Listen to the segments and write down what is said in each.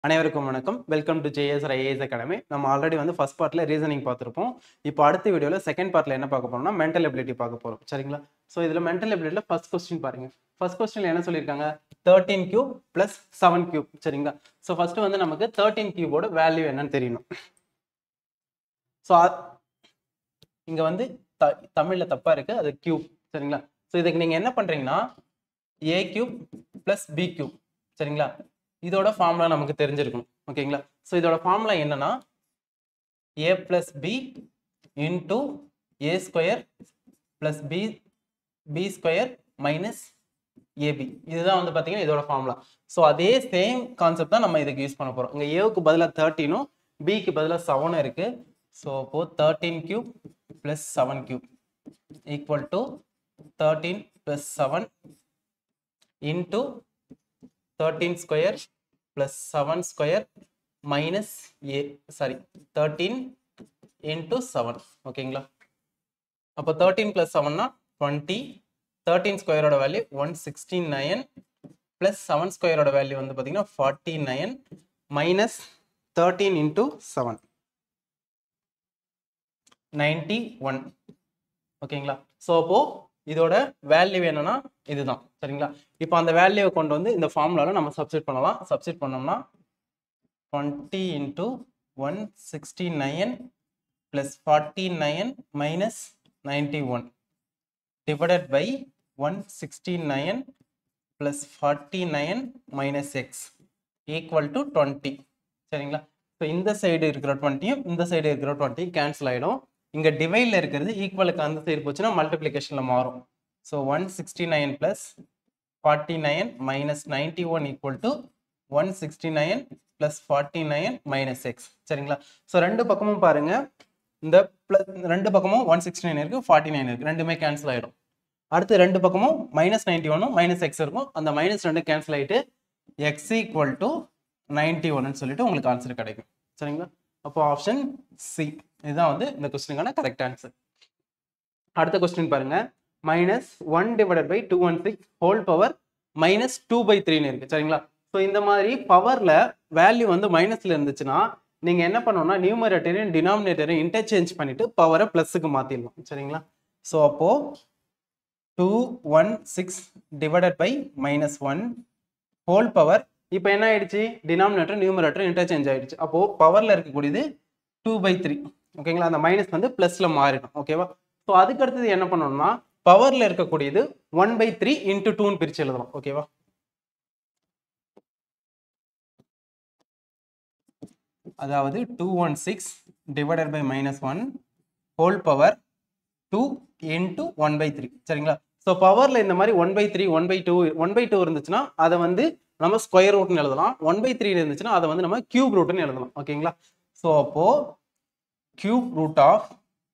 அனைவருக்கும் வணக்கம் welcome to JS IAS academy நம்ம ஆல்ரெடி வந்து ஃபர்ஸ்ட் பார்ட்ல ரீசனிங் பார்த்துருப்போம் இப்போ அடுத்த வீடியோவில் செகண்ட் பார்ட்ல என்ன பார்க்க போறோம்னா மென்டல் எபிலிட்டி பார்க்க போறோம் சரிங்களா ஸோ இதில் மென்டல் எபிலிட்டியில் ஃபர்ஸ்ட் கொஸ்டின் பாருங்க ஃபர்ஸ்ட் கொஸ்டின்ல என்ன சொல்லியிருக்காங்க thirteen cube plus seven cube சரிங்களா ஸோ ஃபர்ஸ்ட் வந்து நமக்கு தேர்ட்டீன் கியூபோட வேல்யூ என்னன்னு தெரியணும் ஸோ இங்க வந்து த தமிழ்ல தப்பா இருக்கு அது கியூப் சரிங்களா ஸோ இதுக்கு நீங்க என்ன பண்றீங்கன்னா A cube plus B cube சரிங்களா இதோட ஃபார்முலா நமக்கு தெரிஞ்சிருக்கும் ஓகேங்களா ஸோ இதோட ஃபார்முலா என்னன்னா ஏ plus B into A square plus B B square minus AB இதுதான் வந்து பார்த்தீங்கன்னா இதோட ஃபார்முலா ஸோ அதே சேம் கான்செப்ட் தான் நம்ம இதுக்கு யூஸ் பண்ண போகிறோம் இங்கே ஏவுக்கு பதிலாக தேர்ட்டீனும் பிக்கு பதிலாக செவனும் இருக்கு ஸோ அப்போ thirteen cube plus seven cube equal to thirteen plus seven into thirteen square plus seven square minus A sorry thirteen into seven ஓகேங்களா அப்போ தேர்ட்டீன் பிளஸ் செவன்னா டுவெண்ட்டி தேர்ட்டீன் ஸ்கொயரோட value one sixty nine plus seven ஸ்கொயரோட value வந்து பார்த்தீங்கன்னா forty nine minus thirteen into seven ninety one ஓகேங்களா so அப்போ இதோட வேல்யூ என்னன்னா இதுதான் சரிங்களா இப்போ அந்த வேல்யூவை கொண்டு வந்து இந்த ஃபார்முலாவில் நம்ம சப்ஸ்டிட் பண்ணலாம் சப்ஸ்டிட் பண்ணோம்னா twenty into one sixty nine plus forty nine minus ninety one divided by one sixty nine plus forty nine minus X equal to twenty சரிங்களா ஸோ இந்த சைடு இருக்கிற டுவெண்ட்டியும் இந்த சைடு இருக்கிற டுவெண்ட்டி கேன்சல் ஆகிடும் இங்கே டிவைடில் இருக்கிறது ஈக்குவலுக்கு அந்த சைடு போச்சுன்னா மல்டிப்ளிகேஷனில் மாறும் so one sixty nine plus forty nine minus ninety one equal to one sixty nine plus forty nine minus X சரிங்களா ஸோ ரெண்டு பக்கமும் பாருங்க இந்த ப்ளஸ் ரெண்டு பக்கமும் ஒன் சிக்ஸ்டி நைன் இருக்குது ஃபார்ட்டி நைன் இருக்குது ரெண்டுமே கேன்சல் ஆகிடும் அடுத்து ரெண்டு பக்கமும் மைனஸ் நைன்டி ஒன்னும் மைனஸ் எக்ஸ் இருக்கும் அந்த மைனஸ் ரெண்டு கேன்சல் ஆகிட்டு எக்ஸ் ஈக்குவல் டு நைன்டி ஒன்னு சொல்லிட்டு உங்களுக்கு ஆன்சர் கிடைக்கும் சரிங்களா அப்போ ஆப்ஷன் சி இதுதான் வந்து இந்த கொஸ்டினுக்கான கரெக்ட் ஆன்சர் அடுத்த கொஸ்டின் பாருங்க minus one divided by two one six whole power minus two by த்ரீன்னு இருக்கு சரிங்களா ஸோ இந்த மாதிரி பவர்ல வேல்யூ வந்து மைனஸ்ல இருந்துச்சுன்னா நீங்க என்ன பண்ணணும்னா நியூமரேட்டரையும் டினாமினேட்டரையும் இன்டர்சேஞ்ச் பண்ணிட்டு பவரை பிளஸுக்கு மாத்திடலாம் சரிங்களா ஸோ அப்போ two one six divided by minus one whole power இப்போ என்ன ஆயிடுச்சு டினாமினேட்டர் நியூமரேட்டர் இன்டர்சேஞ்ச் ஆயிடுச்சு அப்போ பவர்ல இருக்கக்கூடியது டூ பை த்ரீ ஓகேங்களா அந்த மைனஸ் வந்து பிளஸ்ல மாறிடும் ஓகேவா ஸோ அதுக்கு அடுத்தது என்ன பண்ணணும்னா பவர்ல இருக்கக்கூடியது ஒன் பை த்ரீ இன்டூ டூன்னு பிரிச்சு எழுதலாம் ஓகேவா அதாவது two one six divided by minus one whole power two into one by three சரிங்களா ஸோ பவர்ல இந்த மாதிரி one by three one by two one by two இருந்துச்சுன்னா அதை வந்து நம்ம ஸ்கொயர் ரூட்னு எழுதலாம் ஒன் பை த்ரீ இருந்துச்சுன்னா அதை வந்து நம்ம கியூப் ரூட்னு எழுதலாம் ஓகேங்களா ஸோ அப்போ cube root of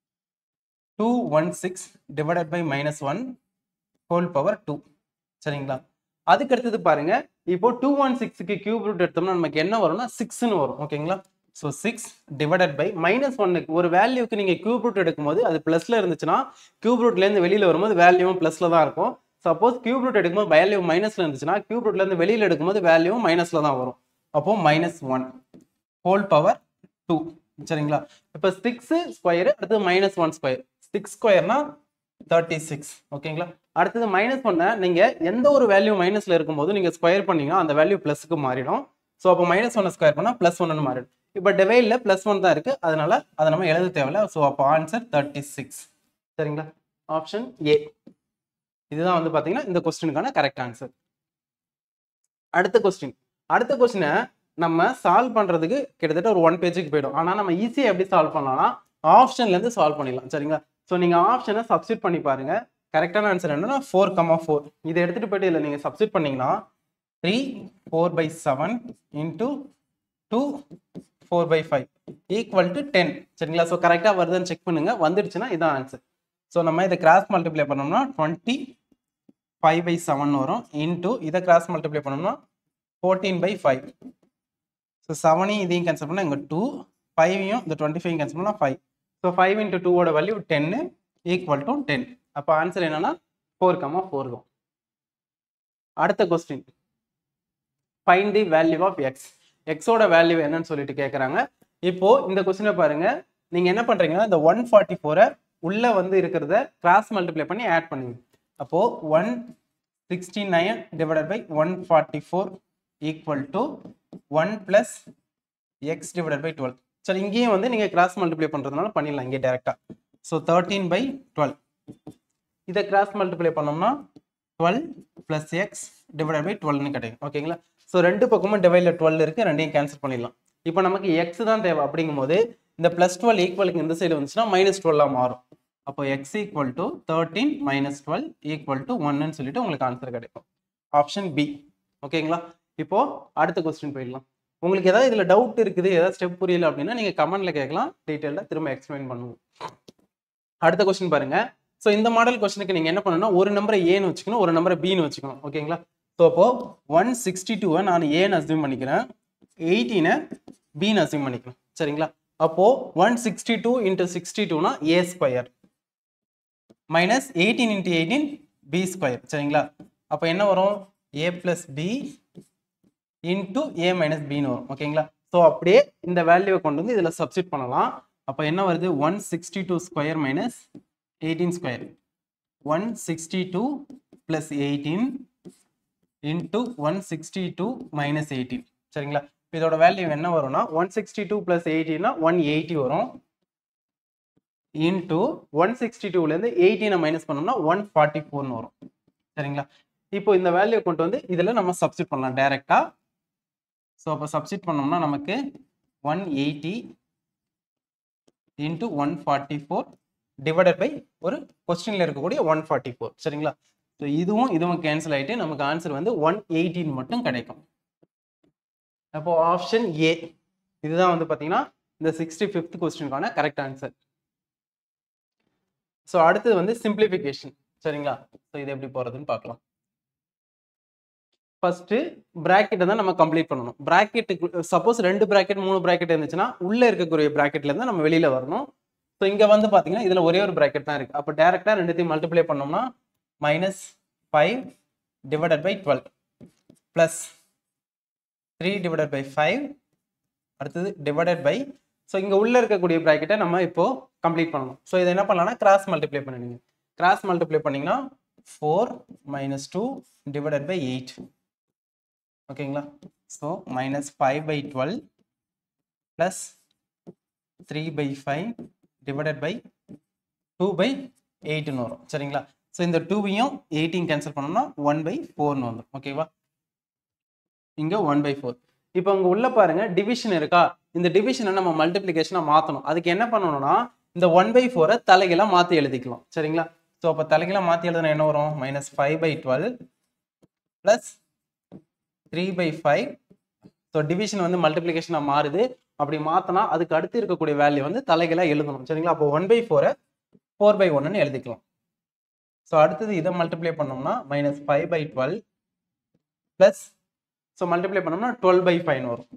two one six divided by minus one whole power two சரிங்களா அதுக்கு அடுத்தது பாருங்க இப்போ டூ ஒன் சிக்ஸுக்கு கியூப் ரூட் எடுத்தோம்னா நமக்கு என்ன வரும்னா சிக்ஸ்னு வரும் ஓகேங்களா so six divided by minus ஒன்னுக்கு ஒரு வேல்யூக்கு நீங்கள் கியூப் ரூட் எடுக்கும்போது அது ப்ளஸில் இருந்துச்சுன்னா கியூப் ரூட்லேருந்து வெளியில் வரும்போது வேல்யூவும் ப்ளஸில் தான் இருக்கும் சப்போஸ் கியூப் ரூட் எடுக்கும்போது வேல்யூ மைனஸில் இருந்துச்சுன்னா கியூப் ரூட்லேருந்து வெளியில் எடுக்கும்போது வேல்யூவும் மைனஸில் தான் வரும் அப்போ minus one whole power two சரிங்களா இப்போ சிக்ஸு ஸ்கொயரு அடுத்தது மைனஸ் ஒன் ஸ்கொயர் சிக்ஸ் ஸ்கொயர்னா தேர்ட்டி சிக்ஸ் ஓகேங்களா அடுத்தது மைனஸ் பண்ண நீங்கள் எந்த ஒரு வேல்யூ மைனஸில் இருக்கும்போது நீங்கள் ஸ்கொயர் பண்ணீங்கன்னா அந்த வேல்யூ ப்ளஸுக்கு மாறிடும் ஸோ அப்போ மைனஸ் ஒன்னை ஸ்கொயர் பண்ணால் ப்ளஸ் ஒன்னு மாறிடும் இப்போ டிவைடில் ப்ளஸ் ஒன் தான் இருக்குது அதனால அதை நம்ம எழுத தேவையில்ல ஸோ அப்போ ஆன்சர் தேர்ட்டி சிக்ஸ் சரிங்களா ஆப்ஷன் ஏ இதுதான் வந்து பார்த்தீங்கன்னா இந்த கொஸ்டினுக்கான கரெக்ட் ஆன்சர் அடுத்த கொஸ்டின் அடுத்த கொஸ்டினை நம்ம சால்வ் பண்ணுறதுக்கு கிட்டத்தட்ட ஒரு ஒன் பேஜுக்கு போயிடும் ஆனால் நம்ம ஈஸியாக எப்படி சால்வ் பண்ணலாம்னா ஆப்ஷன்லேருந்து சால்வ் பண்ணிடலாம் சரிங்களா ஸோ நீங்கள் ஆப்ஷனை சப்ஸ்டியூட் பண்ணி பாருங்க கரெக்டான ஆன்சர் என்னன்னா ஃபோர் கமா ஃபோர் இதை எடுத்துகிட்டு போயிட்டு இதில் நீங்கள் சப்ஸ்டியூட் பண்ணீங்கன்னா three four by seven into two four by five equal to ten சரிங்களா ஸோ கரெக்டாக வருதுன்னு செக் பண்ணுங்க வந்துடுச்சுன்னா இதான் ஆன்சர் ஸோ நம்ம இதை கிராஸ் மல்டிப்ளை பண்ணோம்னா டுவெண்ட்டி ஃபைவ் பை செவன் வரும் இன்டூ இதை கிராஸ் மல்டிப்ளை பண்ணோம்னா ஃபோர்டீன் பை ஃபைவ் ஸோ செவனையும் இதையும் கேன்சல் பண்ணால் இங்கே டூ ஃபைவையும் இந்த டுவெண்ட்டி ஃபைவ் கேன்சல் பண்ணால் ஃபைவ் ஸோ ஃபைவ் இன்ட்டு டூவோட வேல்யூ டென்னு ஈக்குவல் டு டென் அப்போ ஆன்சர் என்னன்னா ஃபோர் கமா ஃபோர் தான் அடுத்த question find the value of x எக்ஸோட வேல்யூ என்னன்னு சொல்லிட்டு கேட்குறாங்க இப்போ இந்த கொஸ்டினை பாருங்க நீங்க என்ன பண்றீங்கன்னா இந்த ஒன் ஃபார்ட்டி ஃபோரை உள்ள வந்து இருக்கிறத கிராஸ் மல்டிப்ளை பண்ணி ஆட் பண்ணுங்க அப்போ one sixty nine divided by one forty four equal to one plus x divided by twelve சரி இங்கேயும் வந்து நீங்கள் கிராஸ் மல்டிப்ளை பண்ணுறதுனால பண்ணிடலாம் இங்கே டேரெக்டாக ஸோ தேர்ட்டீன் பை டுவெல் இதை கிராஸ் மல்டிப்ளை பண்ணோம்னா twelve plus x divided by டுவெல்னு கிடைக்கும் ஓகேங்களா ஸோ ரெண்டு பக்கமும் டிவைடில் டுவெல் இருக்குது ரெண்டையும் கேன்சல் பண்ணிடலாம் இப்போ நமக்கு எக்ஸ் தான் தேவை அப்படிங்கும்போது இந்த ப்ளஸ் டுவெல் ஈக்குவலுக்கு இந்த சைடு வந்துச்சுன்னா மைனஸ் டுவெல்லாக மாறும் அப்போ x equal to thirteen minus twelve equal to ஒன்னு சொல்லிட்டு உங்களுக்கு ஆன்சர் கிடைக்கும் ஆப்ஷன் பி ஓகேங்களா இப்போ அடுத்த கொஸ்டின் போயிடலாம் உங்களுக்கு ஏதாவது இதில் டவுட் இருக்குது ஏதாவது ஸ்டெப் புரியல அப்படின்னா நீங்கள் கமெண்ட்ல கேட்கலாம் டீட்டெயிலாக திரும்ப எக்ஸ்பிளைன் பண்ணுவோம் அடுத்த கொஸ்டின் பாருங்க ஸோ இந்த மாடல் கொஸ்டினுக்கு நீங்கள் என்ன பண்ணணும்னா ஒரு நம்பரை ஏன்னு வச்சுக்கணும் ஒரு நம்பரை பின்னு வச்சுக்கணும் ஓகேங்களா ஸோ அப்போ ஒன் சிக்ஸ்டி டூவை நான் ஏன்னு அசியூம் பண்ணிக்கிறேன் எயிட்டீனை பின்னு அசியூம் பண்ணிக்கணும் சரிங்களா அப்போ one sixty two into sixty டூனா a square minus eighteen into eighteen b square சரிங்களா அப்போ என்ன வரும் a plus b into a minus பின்னு வரும் ஓகேங்களா ஸோ அப்படியே இந்த வேல்யூவை கொண்டு வந்து இதில் சப்ஸ்டிட் பண்ணலாம் அப்போ என்ன வருது one sixty two square minus eighteen square one sixty two plus eighteen into one sixty two minus eighteen சரிங்களா இதோட வேல்யூ என்ன வரும்னா ஒன் சிக்ஸ்டி டூ ப்ளஸ் எயிட்டீன்னா ஒன் எயிட்டி வரும் இன்ட்டு ஒன் சிக்ஸ்டி டூலேருந்து எயிட்டீனை மைனஸ் பண்ணோம்னா ஒன் ஃபார்ட்டி ஃபோர்னு வரும் சரிங்களா இப்போ இந்த வேல்யூ கொண்டு வந்து இதில் நம்ம சப்ஸ்டிட் பண்ணலாம் டைரெக்டாக ஸோ அப்போ சப்ஸ்டிட் பண்ணோம்னா நமக்கு one eighty into one forty four divided by ஒரு கொஸ்டினில் இருக்கக்கூடிய ஒன் ஃபார்ட்டி ஃபோர் சரிங்களா ஸோ இதுவும் இதுவும் கேன்சல் ஆகிட்டு நமக்கு ஆன்சர் வந்து ஒன் எயிட்டின் மட்டும் கிடைக்கும் அப்போ ஆப்ஷன் ஏ இதுதான் வந்து பார்த்தீங்கன்னா இந்த சிக்ஸ்டி ஃபிஃப்த் கொஸ்டினுக்கான கரெக்ட் ஆன்சர் ஸோ அடுத்தது வந்து சிம்பிளிஃபிகேஷன் சரிங்களா ஸோ இது எப்படி போகிறதுன்னு பார்க்கலாம் ஃபர்ஸ்ட்டு ப்ராக்கெட்டை தான் நம்ம கம்ப்ளீட் பண்ணணும் ப்ராக்கெட்டுக்கு சப்போஸ் ரெண்டு ப்ராக்கெட் மூணு ப்ராக்கெட் இருந்துச்சுன்னா உள்ளே இருக்கக்கூடிய ப்ராக்கெட்ல இருந்து நம்ம வெளியில் வரணும் ஸோ இங்கே வந்து பார்த்தீங்கன்னா இதில் ஒரே ஒரு ப்ராக்கெட் தான் இருக்குது அப்போ டேரெக்டாக ரெண்டுத்தையும் மல்டிப்ளை பண்ணோம்னா minus five divided by twelve plus three divided by five அடுத்தது டிவைடட் பை ஸோ இங்கே உள்ளே இருக்கக்கூடிய ப்ராக்கெட்டை நம்ம இப்போது கம்ப்ளீட் பண்ணணும் ஸோ இதை என்ன பண்ணலாம்னா கிராஸ் மல்டிப்ளை பண்ணிடுங்க கிராஸ் மல்டிப்ளை பண்ணிங்கன்னா four minus two divided by eight ஓகேங்களா so minus five by twelve plus three by five divided by two by எயிட்னு வரும் சரிங்களா ஸோ இந்த டூவையும் எயிட்டையும் கேன்சல் பண்ணோம்னா ஒன் பை ஃபோர்னு வந்துடும் ஓகேவா இங்கே ஒன் பை ஃபோர் இப்போ அங்கே உள்ள பாருங்க டிவிஷன் இருக்கா இந்த டிவிஷனை நம்ம மல்டிப்ளிகேஷனாக மாற்றணும் அதுக்கு என்ன பண்ணணும்னா இந்த ஒன் பை ஃபோரை தலைகளாக மாற்றி எழுதிக்கலாம் சரிங்களா ஸோ அப்போ தலைகளாக மாற்றி எழுதுனா என்ன வரும் minus five by twelve plus three by five so division வந்து மல்டிப்ளிகேஷனாக மாறுது அப்படி மாற்றினா அதுக்கு அடுத்து இருக்கக்கூடிய வேல்யூ வந்து தலைகளாக எழுதணும் சரிங்களா அப்போ ஒன் பை ஃபோரை ஃபோர் பை ஒன்னு எழுதிக்கலாம் ஸோ அடுத்தது இதை மல்டிப்ளை பண்ணோம்னா minus five by twelve plus so multiply பண்ணோம்னா டுவெல் பை ஃபைவ்னு வரும்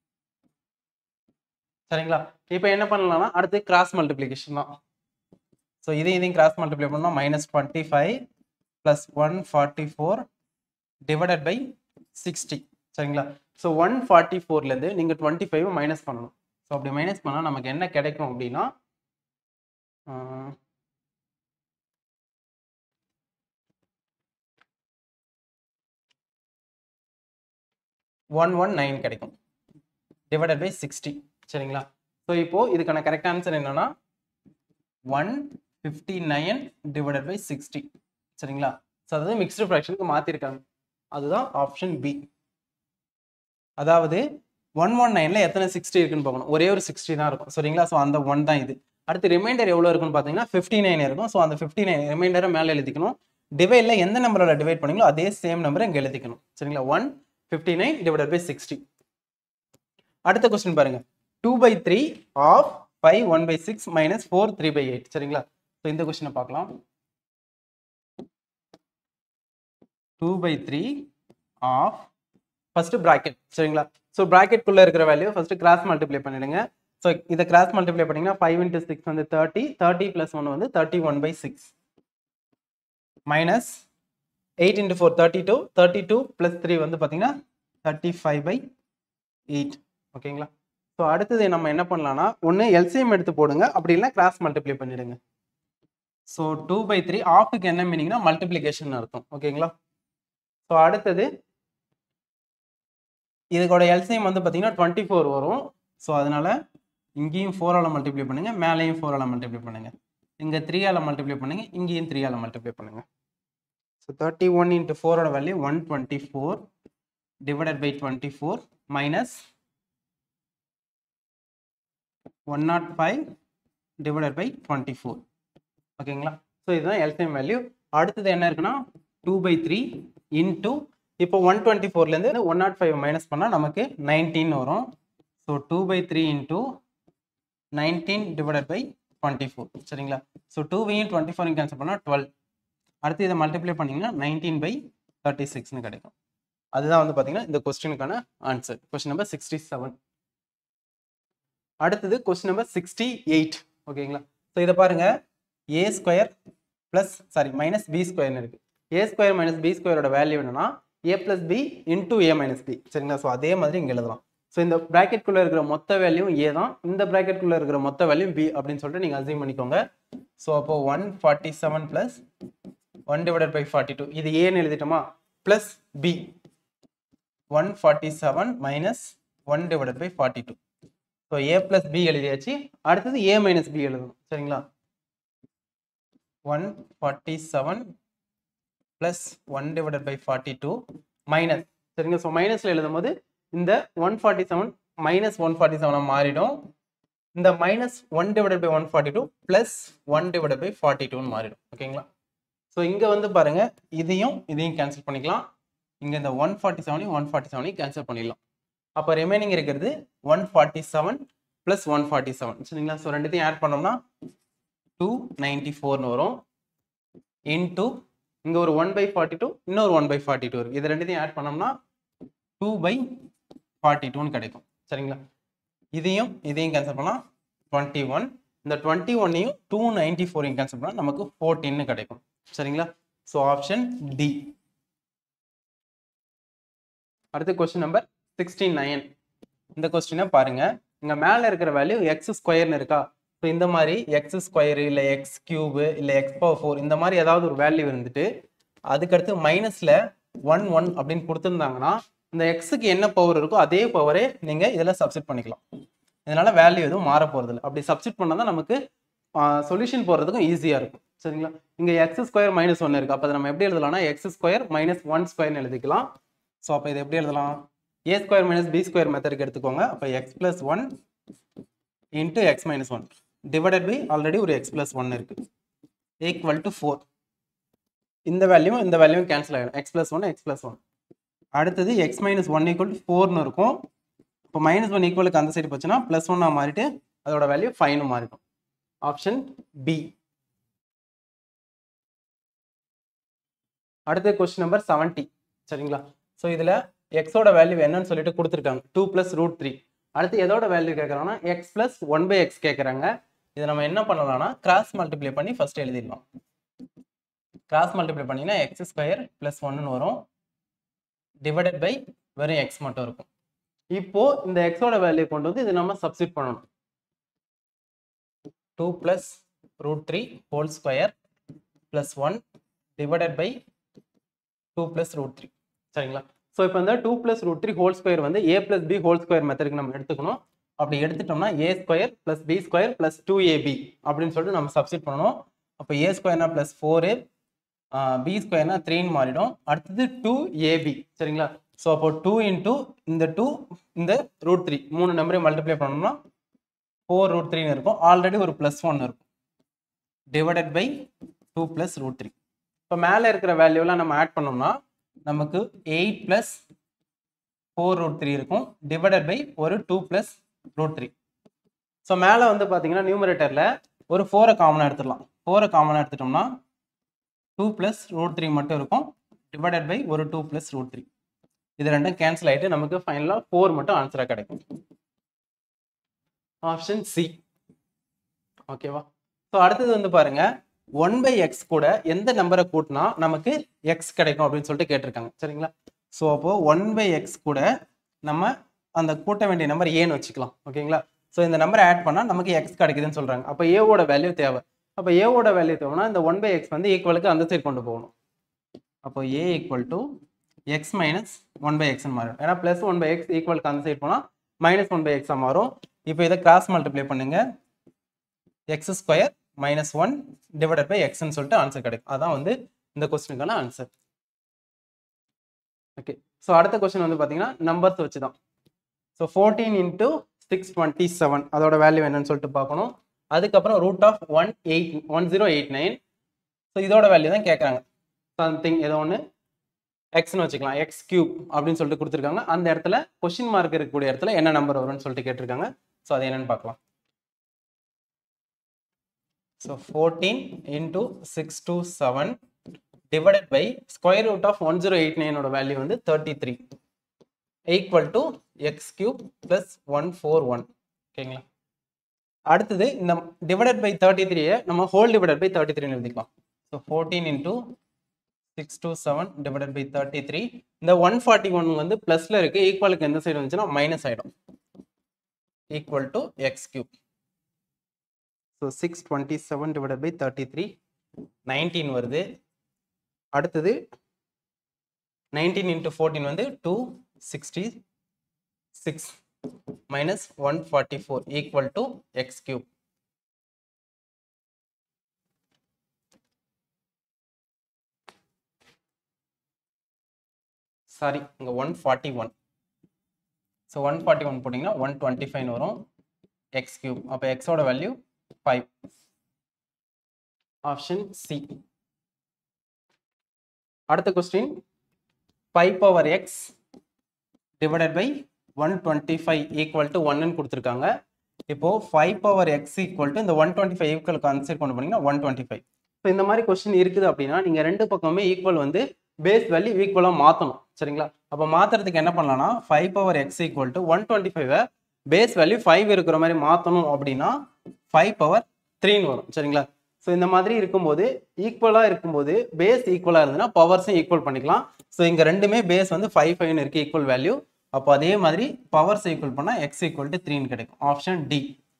சரிங்களா இப்போ என்ன பண்ணலாம்னா அடுத்து கிராஸ் மல்டிப்ளிகேஷன் தான் ஸோ இதையும் இதையும் கிராஸ் மல்டிப்ளை பண்ணோம் minus twenty five plus one forty four divided by sixty சரிங்களா ஸோ ஒன் ஃபார்ட்டி ஃபோர்லேருந்து நீங்கள் டுவெண்ட்டி ஃபைவ் மைனஸ் பண்ணணும் ஸோ அப்படி மைனஸ் பண்ணால் நமக்கு என்ன கிடைக்கும் அப்படின்னா ஒன் ஒன் நைன் கிடைக்கும் டிவைடட் பை சிக்ஸ்டி சரிங்களா ஸோ இப்போது இதுக்கான கரெக்ட் ஆன்சர் என்னன்னா one fifty nine divided by sixty சரிங்களா ஸோ அதாவது மிக்ஸ்டு ஃப்ராக்ஷனுக்கு மாற்றிருக்காங்க அதுதான் ஆப்ஷன் பி அதாவது ஒன் ஒன் நைனில் எத்தனை சிக்ஸ்டி இருக்குன்னு பார்க்கணும் ஒரே ஒரு சிக்ஸ்டி தான் இருக்கும் சரிங்களா ஸோ அந்த ஒன் தான் இது அடுத்து ரிமைண்டர் எவ்வளோ இருக்குன்னு பார்த்தீங்கன்னா ஃபிஃப்டி நைன் இருக்கும் ஸோ அந்த ஃபிஃப்டி நைன் ரிமைண்டரை மேலே எழுதிக்கணும் டிவைடில் எந்த நம்பரோட டிவைட் பண்ணீங்களோ அதே சேம் நம்பரை இங்கே எழுதிக்கணும் சரிங்களா one fifty nine divided by sixty அடுத்த கொஸ்டின் பாருங்க two by three of five one by six minus four three by eight சரிங்களா ஸோ இந்த கொஸ்டினை பார்க்கலாம் two by three of first bracket சரிங்களா ஸோ ப்ராக்கெட்குள்ளே இருக்கிற வேல்யூ ஃபர்ஸ்ட் கிராஸ் மல்டிப்ளை பண்ணிடுங்க ஸோ இதை கிராஸ் மல்டிப்ளை பண்ணிங்கன்னா ஃபைவ் இன்ட்டு சிக்ஸ் வந்து தேர்ட்டி தேர்ட்டி ப்ளஸ் ஒன் வந்து thirty one by six minus eight into four thirty two thirty two plus three வந்து பார்த்தீங்கன்னா தேர்ட்டி ஃபைவ் பை எயிட் ஓகேங்களா so அடுத்தது நம்ம என்ன பண்ணலாம்னா ஒன்று எல்சிஎம் எடுத்து போடுங்க அப்படி இல்லை கிராஸ் மல்டிப்ளை பண்ணிடுங்க ஸோ டூ பை த்ரீ ஆஃபுக்கு என்ன மீனிங்னா மல்டிப்ளிகேஷன் அர்த்தம் ஓகேங்களா ஸோ அடுத்தது இதுக்கோட எல்சிஎம் வந்து பார்த்தீங்கன்னா டுவெண்ட்டி ஃபோர் வரும் ஸோ அதனால இங்கேயும் ஃபோரால் மல்டிப்ளை பண்ணுங்க மேலேயும் ஃபோரால் மல்டிப்ளை பண்ணுங்க இங்கே த்ரீயால் மல்டிப்ளை பண்ணுங்க இங்கேயும் த்ரீயால் மல்டிப்ளை பண்ணுங்க ஸோ தேர்ட்டி ஒன் இன்ட்டு ஃபோரோட value one twenty four divided by twenty four minus one not five divided by twenty four ஓகேங்களா ஸோ இதுதான் எல்சிஎம் வேல்யூ அடுத்தது என்ன இருக்குன்னா டூ பை த்ரீ இன்டூ இப்போ ஒன் டுவெண்ட்டி ஃபோர்லேருந்து ஒன் நாட் ஃபைவ் மைனஸ் பண்ணால் நமக்கு நைன்டீன் வரும் so two by three into nineteen divided by twenty four சரிங்களா ஸோ டூவையும் டுவெண்ட்டி ஃபோரையும் கேன்சல் பண்ணால் டுவெல் அடுத்து இதை மல்டிப்ளை பண்ணிங்கன்னா நைன்டீன் பை தேர்ட்டி சிக்ஸ்னு கிடைக்கும் அதுதான் வந்து பார்த்தீங்கன்னா இந்த கொஸ்டினுக்கான answer question number sixty seven அடுத்தது கொஸ்டின் நம்பர் சிக்ஸ்டி எயிட் ஓகேங்களா ஸோ இதை பாருங்க a square plus sorry minus b ஸ்கொயர்னு இருக்கு ஏ ஸ்கொயர் மைனஸ் பி ஸ்கொயரோட வேல்யூ என்னன்னா ஏ plus B into a minus b சரிங்களா ஸோ அதே மாதிரி இங்கே எழுதலாம் ஸோ இந்த ப்ராக்கெட்குள்ளே இருக்கிற மொத்த வேல்யூ ஏ தான் இந்த ப்ராக்கெட்குள்ளே இருக்கிற மொத்த வேல்யூ பி அப்படின்னு சொல்லிட்டு நீங்கள் அசியூம் பண்ணிக்கோங்க ஸோ அப்போ one forty seven plus one divided by forty two இது ஏன்னு எழுதிட்டோமா plus b one forty seven minus one divided by forty two so a plus b எழுதியாச்சு அடுத்தது ஏ மைனஸ் பி எழுதணும் சரிங்களா one forty seven plus one divided by forty two minus சரிங்க so மைனஸில் எழுதும் போது இந்த one forty seven minus one forty செவனாக மாறிடும் இந்த minus one divided by one forty two plus one divided by forty டூன்னு மாறிடும் ஓகேங்களா ஸோ இங்கே வந்து பாருங்க இதையும் இதையும் கேன்சல் பண்ணிக்கலாம் இங்கே இந்த ஒன் ஃபார்ட்டி செவனையும் ஒன் ஃபார்ட்டி செவனையும் கேன்சல் பண்ணிடலாம் அப்போ ரிமைனிங் இருக்கிறது one forty seven plus one forty seven சரிங்களா ஸோ ரெண்டுத்தையும் ஆட் பண்ணோம்னா டூ நைன்டி ஃபோர்னு வரும் இன்டூ இங்கே ஒரு ஒன் பை ஃபார்ட்டி டூ இன்னொரு ஒன் பை ஃபார்ட்டி டூ இருக்குது இது ரெண்டுத்தையும் ஆட் பண்ணோம்னா டூ பை ஃபார்ட்டி டூன்னு கிடைக்கும் சரிங்களா இதையும் இதையும் கேன்சல் பண்ணால் டுவெண்ட்டி ஒன் இந்த டுவெண்ட்டி ஒன்னையும் டூ நைன்டி ஃபோரையும் கேன்சல் பண்ணால் நமக்கு ஃபோர்டீன்னு கிடைக்கும் சரிங்களா ஸோ ஆப்ஷன் டி அடுத்த கொஸ்டின் நம்பர் சிக்ஸ்டி நைன் இந்த கொஸ்டினை பாருங்க இங்க மேல இருக்கிற வேல்யூ எக்ஸ் ஸ்கொயர்னு இருக்கா ஸோ இந்த மாதிரி எக்ஸ் ஸ்கொயர் இல்ல எக்ஸ் கியூபு இல்ல எக்ஸ் பவர் ஃபோர் இந்த மாதிரி ஏதாவது ஒரு வேல்யூ இருந்துட்டு அதுக்கடுத்து மைனஸ்ல ஒன் ஒன் அப்படின்னு கொடுத்துருந்தாங்கன்னா இந்த எக்ஸுக்கு என்ன பவர் இருக்கோ அதே பவரே நீங்க இதுல சப்ஸ்டிட் பண்ணிக்கலாம் இதனால வேல்யூ எதுவும் மாற போறது இல்லை அப்படி சப்ஸ்டிட் பண்ணா தான் நமக்கு சொல்யூஷன் போடுறதுக்கும் ஈஸியா இருக்கும் சரிங்களா இங்க எக்ஸ் ஸ்கொயர் மைனஸ் ஒன் இருக்கு அப்போ அதை நம்ம எப்படி எழுதலாம்னா எக்ஸ் ஸ்கொயர் மைனஸ் ஒன் ஸ்கொயர்னு எழுதிக்கலாம் ஸோ அப்போ இது எப்படி எழுதலாம் a square minus b square மெத்தடுக்கு எடுத்துக்கோங்க அப்போ x plus one into x minus one divided by already ஒரு எக்ஸ் பிளஸ் ஒன் இருக்கு ஈக்குவல் டு ஃபோர் இந்த வேல்யூ இந்த வேல்யூவும் கேன்சல் ஆகிடும் x plus one x plus one அடுத்தது x minus one equal to ஃபோர்னு இருக்கும் இப்போ மைனஸ் ஒன் ஈக்குவலுக்கு அந்த சைடு போச்சுன்னா ப்ளஸ் ஒன்னாக மாறிட்டு அதோட வேல்யூ ஃபைவ்னு மாறிடும் ஆப்ஷன் பி அடுத்த கொஸ்டின் நம்பர் செவன்ட்டி சரிங்களா ஸோ இதில் எக்ஸோட வேல்யூ என்னன்னு சொல்லிட்டு கொடுத்துருக்காங்க டூ ப்ளஸ் ரூட் த்ரீ அடுத்து எதோட வேல்யூ கேட்குறாங்கன்னா x plus one by x கேட்குறாங்க இதை நம்ம என்ன பண்ணலாம்னா கிராஸ் மல்டிப்ளை பண்ணி ஃபர்ஸ்ட் எழுதிடலாம் கிராஸ் மல்டிப்ளை பண்ணினா எக்ஸ் ஸ்கொயர் ப்ளஸ் ஒன்னு வரும் டிவைடட் பை வெறும் எக்ஸ் மட்டும் இருக்கும் இப்போ இந்த எக்ஸோட வேல்யூ கொண்டு வந்து இது நம்ம சப்ஸ்டிட் பண்ணணும் two plus root three whole square plus one divided by two plus root three சரிங்களா ஸோ இப்போ இந்த two plus root three whole square வந்து a plus b whole square மெத்தடுக்கு நம்ம எடுத்துக்கணும் அப்படி எடுத்துட்டோம்னா a square plus b square plus two ab அப்படின்னு சொல்லிட்டு நம்ம சப்ஸ்டிட் பண்ணணும் அப்போ ஏ ஸ்கொயர்னா ப்ளஸ் ஃபோரு பி ஸ்கொயர்னா த்ரீன்னு மாறிடும் அடுத்தது டூ ஏபி சரிங்களா ஸோ அப்போ டூ இன்டூ இந்த டூ இந்த ரூட் த்ரீ மூணு நம்பரையும் மல்டிப்ளை பண்ணோம்னா ஃபோர் ரூட் த்ரீன்னு இருக்கும் ஆல்ரெடி ஒரு ப்ளஸ் ஒன் இருக்கும் divided by two plus root three இப்போ மேலே இருக்கிற வேல்யூலாம் நம்ம ஆட் பண்ணோம்னா நமக்கு eight plus four root three இருக்கும் டிவைடட் பை ஒரு two plus root three so மேலே வந்து பார்த்தீங்கன்னா நியூமரேட்டரில் ஒரு ஃபோரை காமனாக எடுத்துடலாம் ஃபோரை காமனாக எடுத்துட்டோம்னா டூ ப்ளஸ் ரூட் த்ரீ மட்டும் இருக்கும் டிவைடட் பை ஒரு டூ ப்ளஸ் ரூட் த்ரீ இது ரெண்டும் கேன்சல் ஆகிட்டு நமக்கு ஃபைனலாக ஃபோர் மட்டும் ஆன்சராக கிடைக்கும் ஆப்ஷன் சி ஓகேவா ஸோ அடுத்தது வந்து பாருங்க ஒன் பை எக்ஸ் கூட எந்த நம்பரை கூட்டினா நமக்கு எக்ஸ் கிடைக்கும் அப்படின்னு சொல்லிட்டு கேட்டிருக்காங்க சரிங்களா ஸோ அப்போ ஒன் பை எக்ஸ் கூட நம்ம அந்த கூட்ட வேண்டிய நம்பர் ஏன்னு வச்சுக்கலாம் ஓகேங்களா ஸோ இந்த நம்பரை ஆட் பண்ணால் நமக்கு எக்ஸ் கிடைக்குதுன்னு சொல்கிறாங்க அப்போ ஏவோட வேல்யூ தேவை அப்போ ஏவோட வேல்யூ தேவைன்னா இந்த ஒன் பை எக்ஸ் வந்து ஈக்குவலுக்கு அந்த சைடு கொண்டு போகணும் அப்போ a equal to x minus one by எக்ஸ்னு மாறும் ஏன்னா ப்ளஸ் ஒன் பை எக்ஸ் ஈக்குவலுக்கு அந்த சைடு போனால் மைனஸ் ஒன் பை எக்ஸாக மாறும் இப்போ இதை கிராஸ் மல்டிப்ளை பண்ணுங்க x square minus one divided by எக்ஸ்ன்னு சொல்லிட்டு ஆன்சர் கிடைக்கும் அதான் வந்து இந்த கொஸ்டினுக்கான ஆன்சர் ஓகே ஸோ அடுத்த கொஸ்டின் வந்து பார்த்தீங்கன்னா நம்பர்ஸ் வச்சு தான் so fourteen into six twenty seven அதோட வேல்யூ என்னன்னு சொல்லிட்டு பார்க்கணும் அதுக்கப்புறம் root of one eight one zero eight nine so இதோட வேல்யூ தான் கேட்குறாங்க சம்திங் ஏதோ ஒன்று எக்ஸ்னு வச்சுக்கலாம் எக்ஸ் கியூப் அப்படின்னு சொல்லிட்டு கொடுத்துருக்காங்க அந்த இடத்துல கொஸ்டின் மார்க் இருக்கக்கூடிய இடத்துல என்ன நம்பர் வரும்னு சொல்லிட்டு கேட்டிருக்காங்க ஸோ அது என்னன்னு பார்க்கலாம் so fourteen into six two seven divided by square root of one zero eight நைனோட வேல்யூ வந்து thirty three equal to x cube plus one four one ஓகேங்களா அடுத்தது இந்த டிவைடட் பை தேர்ட்டி த்ரீயை நம்ம ஹோல் டிவைடட் பை தேர்ட்டி த்ரீன்னு எழுதிக்கலாம் so fourteen into six two seven divided by thirty three இந்த ஒன் ஃபார்ட்டி ஒன் வந்து ப்ளஸில் இருக்குது ஈக்குவலுக்கு எந்த சைடு வந்துச்சுன்னா மைனஸ் ஆகிடும் equal to x cube so six twenty seven divided by thirty three nineteen வருது அடுத்தது நைன்டீன் இன்ட்டு ஃபோர்டீன் வந்து two sixty six minus one forty four equal to x cube sorry இங்கே one forty one so one forty one போட்டிங்கன்னா one twenty five வரும் x cube அப்போ எக்ஸோட value five option C அடுத்த question five power x divided by one twenty five equal to ஒன்னு கொடுத்துருக்காங்க இப்போ five power x equal to இந்த one twenty five equal concept கொண்டு போனீங்கன்னா ஒன் டுவெண்ட்டி ஃபைவ் ஸோ இந்த மாதிரி கொஸ்டின் இருக்குது அப்படின்னா நீங்கள் ரெண்டு பக்கமே ஈக்குவல் வந்து பேஸ் வேல்யூ ஈக்குவலாக மாற்றணும் சரிங்களா அப்போ மாற்றுறதுக்கு என்ன பண்ணலாம்னா five power x equal to one twenty ஃபைவை பேஸ் வேல்யூ ஃபைவ் இருக்கிற மாதிரி மாற்றணும் அப்படின்னா ஃபைவ் பவர் த்ரீன்னு வரும் சரிங்களா ஸோ இந்த மாதிரி இருக்கும்போது ஈக்குவலாக இருக்கும்போது பேஸ் ஈக்குவலாக இருந்ததுன்னா பவர்ஸும் ஈக்குவல் பண்ணிக்கலாம் ஸோ இங்கே ரெண்டுமே பேஸ் வந்து ஃபைவ் ஃபைவ்னு இருக்குது ஈக்குவல் வேல்யூ அப்போ அதே மாதிரி பவர்ஸ் ஈக்குவல் பண்ணால் எக்ஸ் ஈக்குவல் டு த்ரீன்னு கிடைக்கும் ஆப்ஷன் டி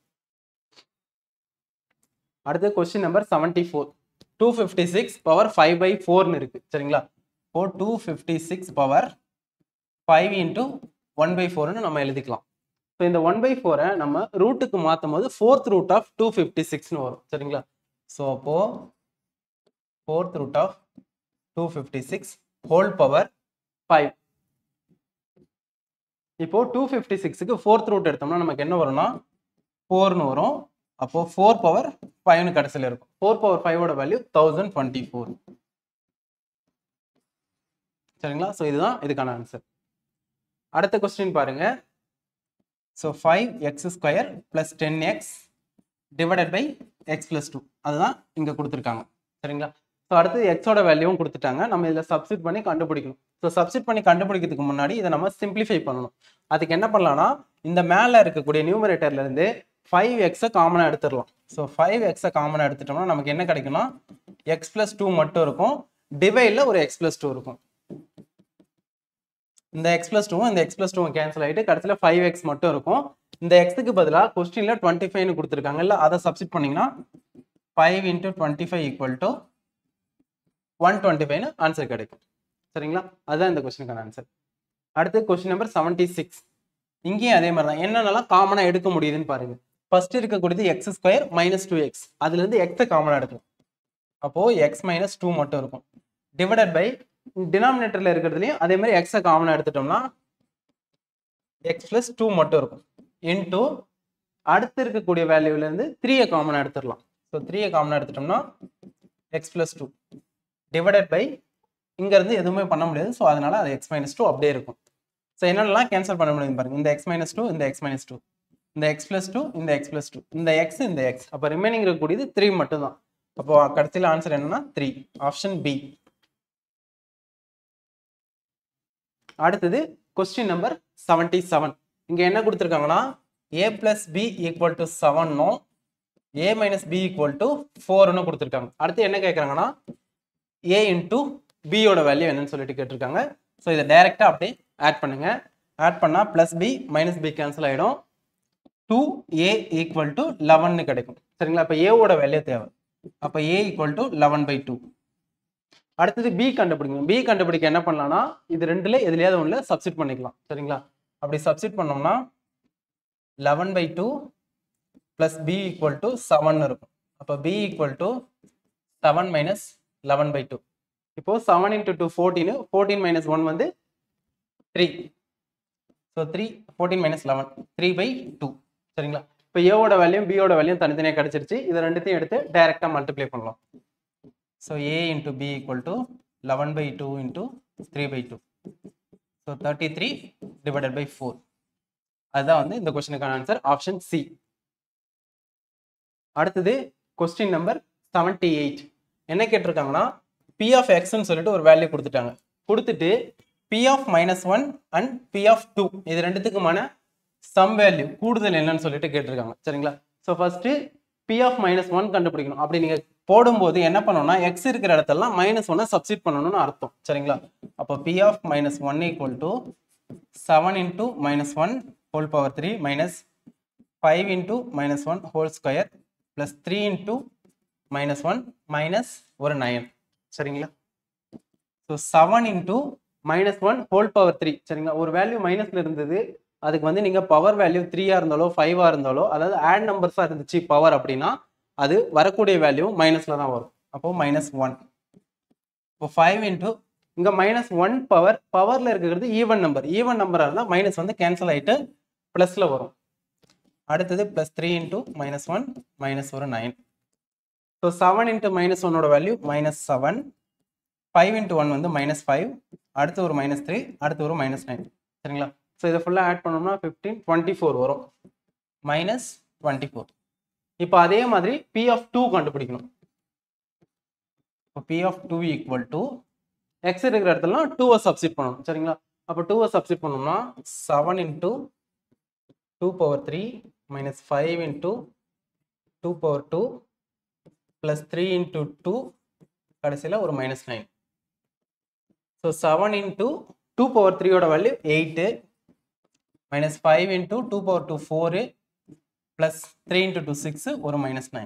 அடுத்து question number seventy four two fifty six power five by ஃபோர்னு இருக்குது சரிங்களா இப்போ two fifty six power five into one by ஃபோர்னு நம்ம எழுதிக்கலாம் ஸோ இந்த ஒன் பை ஃபோரை நம்ம ரூட்டுக்கு மாற்றும் போது fourth root of two fifty சிக்ஸ்னு வரும் சரிங்களா ஸோ அப்போ fourth root of two fifty six whole power five இப்போ டூ ஃபிஃப்டி சிக்ஸுக்கு ஃபோர்த் ரூட் எடுத்தோம்னா நமக்கு என்ன வரும்னா ஃபோர்னு வரும் அப்போ ஃபோர் பவர் ஃபைவ்னு கடைசியில் இருக்கும் ஃபோர் பவர் ஃபைவோட வேல்யூ தௌசண்ட் டுவெண்ட்டி ஃபோர் சரிங்களா ஸோ இதுதான் இதுக்கான ஆன்சர் அடுத்த கொஸ்டின் பாருங்க so five x square plus ten x divided by x plus two அதுதான் இங்கே கொடுத்துருக்காங்க சரிங்களா ஸோ அடுத்து எக்ஸோட வேல்யூவும் கொடுத்துட்டாங்க நம்ம இதில் சப்ஸ்டிட் பண்ணி கண்டுபிடிக்கணும் ஸோ சப்ஸ்டிட் பண்ணி கண்டுபிடிக்கிறதுக்கு முன்னாடி இதை நம்ம சிம்பிளிஃபை பண்ணணும் அதுக்கு என்ன பண்ணலாம்னா இந்த மேலே இருக்கக்கூடிய நியூமரேட்டர்லேருந்து ஃபைவ் எக்ஸை காமனாக எடுத்துடலாம் ஸோ ஃபைவ் எக்ஸை காமனாக எடுத்துட்டோம்னா நமக்கு என்ன கிடைக்கும்னா எக்ஸ் ப்ளஸ் டூ மட்டும் இருக்கும் டிவைடில் ஒரு எக்ஸ் ப்ளஸ் டூ இருக்கும் இந்த எக்ஸ் ப்ளஸ் டூவும் இந்த எக்ஸ் ப்ளஸ் டூவும் கேன்சல் ஆகிட்டு கடைசியில் ஃபைவ் எக்ஸ் மட்டும் இருக்கும் இந்த எக்ஸுக்கு பதிலாக கொஸ்டினில் டுவெண்ட்டி ஃபைவ்னு கொடுத்துருக்காங்கல்ல அதை சப்ஸ்டிட் பண்ணிங்கன்னா five into twenty five equal to one twenty ஃபைவ்னு ஆன்சர் கிடைக்கும் சரிங்களா அதுதான் இந்த கொஸ்டினுக்கான ஆன்சர் அடுத்து கொஸ்டின் நம்பர் செவன்ட்டி சிக்ஸ் இங்கேயும் அதே மாதிரி தான் என்னென்னலாம் காமனாக எடுக்க முடியுதுன்னு பாருங்க ஃபர்ஸ்ட் இருக்கக்கூடியது x square minus two x அதுலேருந்து எக்ஸை காமனாக எடுக்கலாம் அப்போது எக்ஸ் மைனஸ் டூ மட்டும் இருக்கும் டிவைடட் பை டினாமினேட்டரில் இருக்கிறதுலையும் அதே மாதிரி எக்ஸை காமனாக எடுத்துட்டோம்னா எக்ஸ் ப்ளஸ் டூ மட்டும் இருக்கும் இன்டூ அடுத்து இருக்கக்கூடிய வேல்யூலேருந்து த்ரீயை காமனாக எடுத்துடலாம் ஸோ த்ரீயை காமனாக எடுத்துட்டோம்னா x plus two divided by இங்கேருந்து எதுவுமே பண்ண முடியாது ஸோ அதனால அது எக்ஸ் மைனஸ் டூ அப்படியே இருக்கும் ஸோ என்னென்னலாம் கேன்சல் பண்ண முடியும் பாருங்க இந்த எக்ஸ் மைனஸ் டூ இந்த எக்ஸ் மைனஸ் டூ இந்த எக்ஸ் ப்ளஸ் டூ இந்த எக்ஸ் ப்ளஸ் டூ இந்த எக்ஸ் இந்த எக்ஸ் அப்போ ரிமைனிங் இருக்கக்கூடியது த்ரீ மட்டும் தான் அப்போ கடைசியில் ஆன்சர் என்னன்னா த்ரீ ஆப்ஷன் பி அடுத்தது கொஸ்டின் நம்பர் செவன்டி செவன் இங்கே என்ன கொடுத்துருக்காங்கன்னா a plus b equal to செவன்னும் a minus b equal to ஃபோர்னு கொடுத்துருக்காங்க அடுத்து என்ன கேட்குறாங்கன்னா ஏ இன்ட்டு பியோட வேல்யூ என்னன்னு சொல்லிட்டு கேட்டிருக்காங்க ஸோ இதை டைரெக்டாக அப்படியே ஆட் பண்ணுங்க ஆட் பண்ணால் plus b minus b cancel ஆகிடும் டூ ஏ ஈக்குவல் டு லெவன்னு கிடைக்கும் சரிங்களா இப்போ ஏவோட வேல்யூ தேவை அப்போ a equal to eleven by two அடுத்தது பி கண்டுபிடிக்கணும் பி கண்டுபிடிக்க என்ன பண்ணலாம்னா இது ரெண்டுல எதுலையாவது ஒன்றில் சப்ஸ்டிட் பண்ணிக்கலாம் சரிங்களா அப்படி சப்ஸ்டிட் பண்ணோம்னா eleven by two plus b equal to seven இருக்கும் அப்போ b equal to seven minus eleven by two இப்போ seven into two fourteen fourteen minus one வந்து three so three fourteen minus eleven three by two சரிங்களா இப்போ ஏவோட வேல்யூம் பியோட வேல்யூம் தனித்தனியாக கிடச்சிருச்சு இது ரெண்டுத்தையும் எடுத்து டைரெக்டாக மல்டிப்ளை பண்ணலாம் so a into b equal to eleven by two into three by two so thirty three divided by four அதுதான் வந்து இந்த கொஸ்டினுக்கான ஆன்சர் ஆப்ஷன் சி அடுத்தது கொஸ்டின் நம்பர் செவன்டி எயிட் என்ன கேட்டிருக்காங்கன்னா பி ஆஃப் எக்ஸ்ன்னு சொல்லிட்டு ஒரு வேல்யூ கொடுத்துட்டாங்க கொடுத்துட்டு p of minus one and p of two இது ரெண்டுத்துக்குமான சம் வேல்யூ கூடுதல் என்னன்னு சொல்லிட்டு கேட்டிருக்காங்க சரிங்களா so first p of minus one கண்டுபிடிக்கணும் அப்படி நீங்க போடும்போது என்ன பண்ணணும்னா எக்ஸ் இருக்கிற இடத்தெல்லாம் மைனஸ் ஒன்னை சப்ஸ்டிட் பண்ணணும்னு அர்த்தம் சரிங்களா அப்போ p of minus one equal to seven into minus one whole power three minus five into minus one whole square plus three into minus one minus ஒரு நயன் சரிங்களா so seven into minus one whole power three சரிங்களா ஒரு value மைனஸ்ல இருந்தது அதுக்கு வந்து நீங்க power value த்ரீயா இருந்தாலோ ஃபைவா இருந்தாலோ அதாவது ஆட் நம்பர்ஸா இருந்துச்சு பவர் அப்படின்னா அது வரக்கூடிய வேல்யூ மைனஸ்ல தான் வரும் அப்போ மைனஸ் ஒன் இப்போ ஃபைவ் இன்டூ இங்க மைனஸ் ஒன் பவர் பவர்ல இருக்கிறது ஈவன் நம்பர் ஈவன் நம்பரா இருந்தால் மைனஸ் வந்து கேன்சல் ஆயிட்டு பிளஸ்ல வரும் அடுத்தது plus three into minus one minus ஒரு nine so seven into minus ஒன்னோட value minus seven five into one வந்து மைனஸ் ஃபைவ் அடுத்து ஒரு மைனஸ் த்ரீ அடுத்து ஒரு மைனஸ் நைன் சரிங்களா ஸோ இதை ஃபுல்லாக ஆட் பண்ணோம்னா ஃபிஃப்டீன் டுவெண்ட்டி ஃபோர் வரும் மைனஸ் டுவெண்ட்டி ஃபோர் இப்போ அதே மாதிரி பி ஆஃப் டூ கண்டுபிடிக்கணும் இப்போ p of two equal to x இருக்கிற இடத்துலலாம் டூவை சப்ஸ்டிட் பண்ணணும் சரிங்களா அப்போ டூவை சப்ஸ்டிட் பண்ணோம்னா seven into two power three minus five into two power two plus three into two கடைசியில் ஒரு minus nine so seven into two power த்ரீயோட value eight minus five into two power two four plus three into two six ஒரு minus nine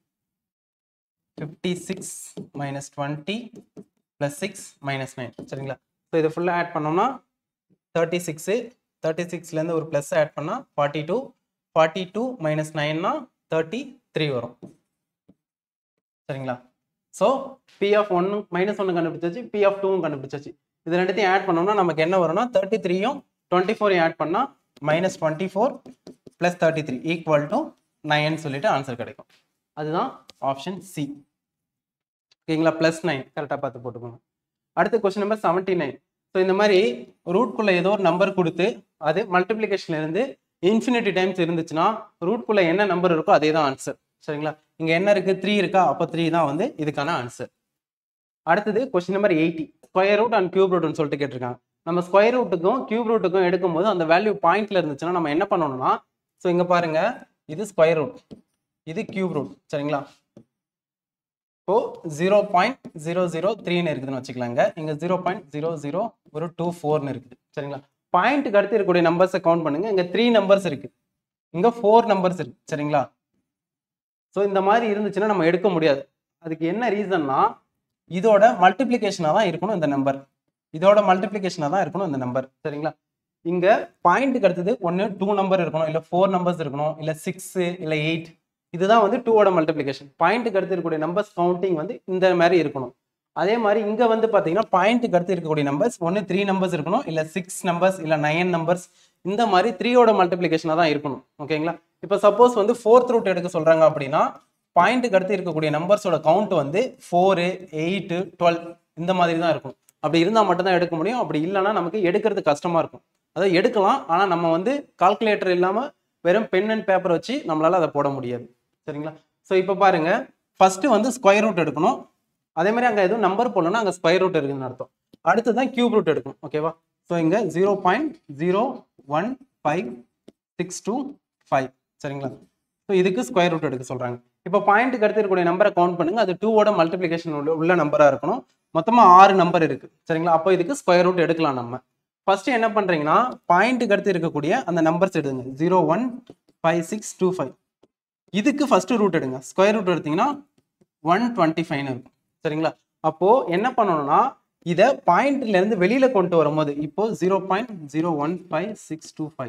fifty six minus twenty plus six minus nine சரிங்களா so இதை ஃபுல்லாக add பண்ணோம்னா thirty six thirty சிக்ஸ்லேருந்து ஒரு plus add பண்ணால் forty two forty two minus நைன்னா thirty three வரும் சரிங்களா ஸோ பி ஆஃப் ஒன்னு மைனஸ் ஒன்று கண்டுபிடிச்சாச்சு பி ஆஃப் டூவும் கண்டுபிடிச்சாச்சு இது ரெண்டுத்தையும் ஆட் பண்ணோம்னா நமக்கு என்ன வரும்னா தேர்ட்டி த்ரீயும் டுவெண்ட்டி ஃபோரையும் ஆட் பண்ணால் minus twenty four plus thirty three equal to nine சொல்லிட்டு ஆன்சர் கிடைக்கும் அதுதான் ஆப்ஷன் சி ஓகேங்களா ப்ளஸ் நைன் கரெக்டாக பார்த்து போட்டுக்கோங்க அடுத்த question number seventy nine so இந்த மாதிரி ரூட்குள்ளே ஏதோ ஒரு நம்பர் கொடுத்து அது மல்டிப்ளிகேஷன்ல இருந்து இன்ஃபினிட்டி டைம்ஸ் இருந்துச்சுன்னா ரூட்குள்ளே என்ன நம்பர் இருக்கோ அதே தான் ஆன்சர் சரிங்களா இங்கே என்ன இருக்குது த்ரீ இருக்கா அப்போ த்ரீ தான் வந்து இதுக்கான ஆன்சர் அடுத்தது question number eighty square root and cube ரூட்னு சொல்லிட்டு கேட்டிருக்காங்க நம்ம ஸ்கொயர் ரூட்டுக்கும் கியூப் ரூட்டுக்கும் எடுக்கும்போது அந்த வேல்யூ பாயிண்ட்ல இருந்துச்சுன்னா நம்ம என்ன பண்ணணும்னா ஸோ இங்கே பாருங்க இது ஸ்கொயர் ரூட் இது கியூப் ரூட் சரிங்களா இப்போ ஜீரோ பாயிண்ட் ஜீரோ ஜீரோ த்ரீன்னு இருக்குதுன்னு வச்சுக்கலாங்க இங்க ஜீரோ பாயிண்ட் ஜீரோ ஜீரோ ஒரு டூ ஃபோர்னு இருக்குது சரிங்களா பாயிண்ட்டுக்கு அடுத்து இருக்கக்கூடிய நம்பர்ஸை கவுண்ட் பண்ணுங்க இங்க த்ரீ நம்பர்ஸ் இருக்கு இங்க ஃபோர் நம்பர்ஸ் இருக்கு சரிங்களா ஸோ இந்த மாதிரி இருந்துச்சுன்னா நம்ம எடுக்க முடியாது அதுக்கு என்ன ரீசன்னா இதோட மல்டிப்ளிகேஷனாக தான் இருக்கணும் இந்த நம்பர் இதோட மல்டிப்ளிகேஷனாக தான் இருக்கணும் இந்த நம்பர் சரிங்களா இங்க பாயிண்ட்டுக்கு அடுத்தது ஒன்று டூ நம்பர் இருக்கணும் இல்லை ஃபோர் நம்பர்ஸ் இருக்கணும் இல்லை சிக்ஸு இல்லை எயிட் இதுதான் வந்து டூவோட மல்டிப்ளிகேஷன் பாயிண்ட்டுக்கு அடுத்து இருக்கக்கூடிய நம்பர்ஸ் கவுண்டிங் வந்து இந்த மாதிரி இருக்கணும் அதே மாதிரி இங்க வந்து பாத்தீங்கன்னா பாயிண்ட்டுக்கு அடுத்து இருக்கக்கூடிய நம்பர்ஸ் ஒன்று த்ரீ நம்பர்ஸ் இருக்கணும் இல்லை சிக்ஸ் நம்பர்ஸ் இல்லை நைன் நம்பர்ஸ் இந்த மாதிரி த்ரீயோட மல்டிப்ளிகேஷனாக தான் இருக்கணும் ஓகேங்களா இப்போ சப்போஸ் வந்து ஃபோர்த் ரூட் எடுக்க சொல்றாங்க அப்படின்னா பாயிண்ட்டுக்கு அடுத்து இருக்கக்கூடிய நம்பர்ஸோட கவுண்ட் வந்து ஃபோரு எயிட்டு டுவெல் இந்த மாதிரி தான் இருக்கும் அப்படி இருந்தால் மட்டும்தான் எடுக்க முடியும் அப்படி இல்லைன்னா நமக்கு எடுக்கிறது கஷ்டமா இருக்கும் அதாவது எடுக்கலாம் ஆனால் நம்ம வந்து கால்குலேட்டர் இல்லாமல் வெறும் பென் அண்ட் பேப்பர் வச்சு நம்மளால அதை போட முடியாது சரிங்களா ஸோ இப்போ பாருங்க ஃபர்ஸ்ட் வந்து ஸ்கொயர் ரூட் எடுக்கணும் அதே மாதிரி அங்கே எதுவும் நம்பர் போடணும்னா அங்கே ஸ்கொயர் ரூட் இருக்குன்னு அர்த்தம் அடுத்து தான் கியூப் ரூட் எடுக்கணும் ஓகேவா ஸோ இங்கே zero point zero one five six two five சரிங்களா ஸோ இதுக்கு ஸ்கொயர் ரூட் எடுக்க சொல்கிறாங்க இப்போ பாயிண்ட்டுக்கு அடுத்து இருக்கக்கூடிய நம்பரை கவுண்ட் பண்ணுங்க அது டூவோட மல்டிப்ளிகேஷன் உள்ள உள்ள நம்பராக இருக்கணும் மொத்தமாக ஆறு நம்பர் இருக்கு சரிங்களா அப்போ இதுக்கு ஸ்கொயர் ரூட் எடுக்கலாம் நம்ம ஃபர்ஸ்ட் என்ன பண்றீங்கன்னா பாயிண்ட்டுக்கு அடுத்து இருக்கக்கூடிய அந்த நம்பர்ஸ் எடுங்க zero one five six two five இதுக்கு ஃபர்ஸ்ட் ரூட் எடுங்க ஸ்கொயர் ரூட் எடுத்தீங்கன்னா ஒன் டுவெண்ட்டி ஃபைவ்னு இருக்கும் சரிங்களா அப்போ என்ன பண்ணணும்னா இதை பாயிண்ட்ல இருந்து வெளியில கொண்டு வரும்போது இப்போ zero point zero one five six two five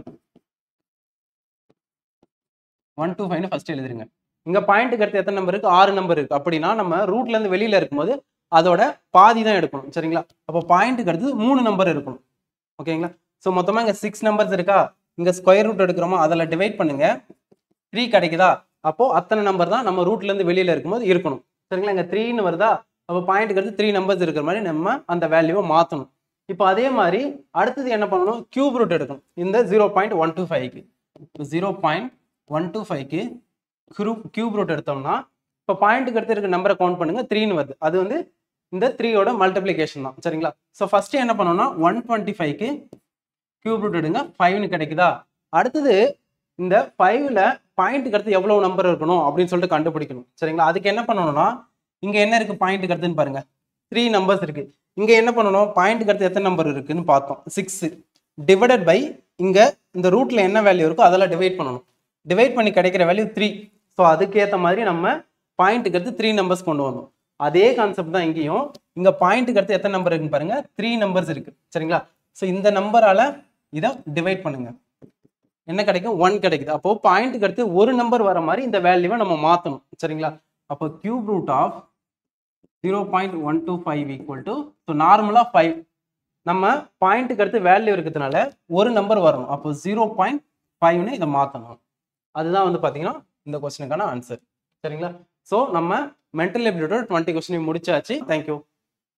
one two ஃபைவ்னு ஃபர்ஸ்ட் எழுதுருங்க இங்க பாயிண்ட்டுக்கு அடுத்து எத்தனை நம்பர் இருக்கு ஆறு நம்பர் இருக்கு அப்படின்னா நம்ம ரூட்ல இருந்து வெளியில இருக்கும்போது அதோட பாதி தான் எடுக்கணும் சரிங்களா அப்போ பாயிண்ட்டுக்கு அடுத்து மூணு நம்பர் இருக்கணும் ஓகேங்களா ஸோ மொத்தமா இங்க சிக்ஸ் நம்பர்ஸ் இருக்கா இங்க ஸ்கொயர் ரூட் எடுக்கிறோமோ அதில் டிவைட் பண்ணுங்க த்ரீ கிடைக்குதா அப்போ அத்தனை நம்பர் தான் நம்ம ரூட்ல இருந்து வெளியில இருக்கும்போது இருக்கணும் சரிங்களா இங்க த்ரீன்னு வருதா அப்போ பாயிண்ட்டுக்கு அடுத்து த்ரீ நம்பர்ஸ் இருக்கிற மாதிரி நம்ம அந்த வேல்யூவை மாற்றணும் இப்போ அதே மாதிரி அடுத்தது என்ன பண்ணணும் கியூப் ரூட் எடுக்கணும் இந்த ஜீரோ பாயிண்ட் ஒன் டூ ஃபைவ்க்கு ஜீரோ பாயிண்ட் ஒன் டூ ஃபைவ்க்கு கியூப் கியூப் ரூட் எடுத்தோம்னா இப்போ பாயிண்ட்டுக்கு அடுத்து இருக்க நம்பரை கவுண்ட் பண்ணுங்க த்ரீன்னு வருது அது வந்து இந்த த்ரீயோட மல்டிப்ளிகேஷன் தான் சரிங்களா ஸோ ஃபர்ஸ்ட் என்ன பண்ணணும்னா ஒன் டுவெண்ட்டி ஃபைவ்க்கு கியூப் ரூட் எடுங்க ஃபைவ்னு கிடைக்குதா அடுத்தது இந்த ஃபைவ்ல பாயிண்ட்டுக்கு அடுத்து எவ்வளவு நம்பர் இருக்கணும் அப்படின்னு சொல்லிட்டு கண்டுபிடிக்கணும் சரிங்களா அதுக்கு என்ன பண்ணணும்னா இங்க என்ன இருக்கு பாயிண்ட்டுக்கு அடுத்துன்னு பாருங்க த்ரீ நம்பர்ஸ் இருக்கு இங்க என்ன பண்ணணும் பாயிண்ட்டுக்கு அடுத்து எத்தனை நம்பர் இருக்குன்னு பார்த்தோம் சிக்ஸ் டிவைடட் பை இங்க இந்த ரூட்ல என்ன வேல்யூ இருக்கோ அதெல்லாம் டிவைட் பண்ணணும் டிவைட் பண்ணி கிடைக்கிற வேல்யூ த்ரீ ஸோ அதுக்கேற்ற மாதிரி நம்ம பாயிண்ட்டுக்கு அடுத்து த்ரீ நம்பர்ஸ் கொண்டு வந்தோம் அதே கான்செப்ட் தான் இங்கேயும் இங்க பாயிண்ட்டுக்கு அடுத்து எத்தனை நம்பர் இருக்குன்னு பாருங்க த்ரீ நம்பர்ஸ் இருக்கு சரிங்களா ஸோ இந்த நம்பரால இதை டிவைட் பண்ணுங்க என்ன கிடைக்கும் ஒன் கிடைக்குது அப்போ பாயிண்ட்டுக்கு அடுத்து ஒரு நம்பர் வர மாதிரி இந்த வேல்யூவை நம்ம மாற்றணும் சரிங்களா அப்போ cube root of zero point one two five equal to so நார்மலாக ஃபைவ் நம்ம பாயிண்ட்டுக்கு அடுத்து வேல்யூ இருக்கிறதுனால ஒரு நம்பர் வரணும் அப்போ ஜீரோ பாயிண்ட் ஃபைவ்னு இதை மாற்றணும் அதுதான் வந்து பார்த்தீங்கன்னா இந்த கொஸ்டினுக்கான ஆன்சர் சரிங்களா ஸோ நம்ம மென்டல் எபிலிட்டியோட டுவெண்ட்டி கொஸ்டின் முடிச்சாச்சு தேங்க்யூ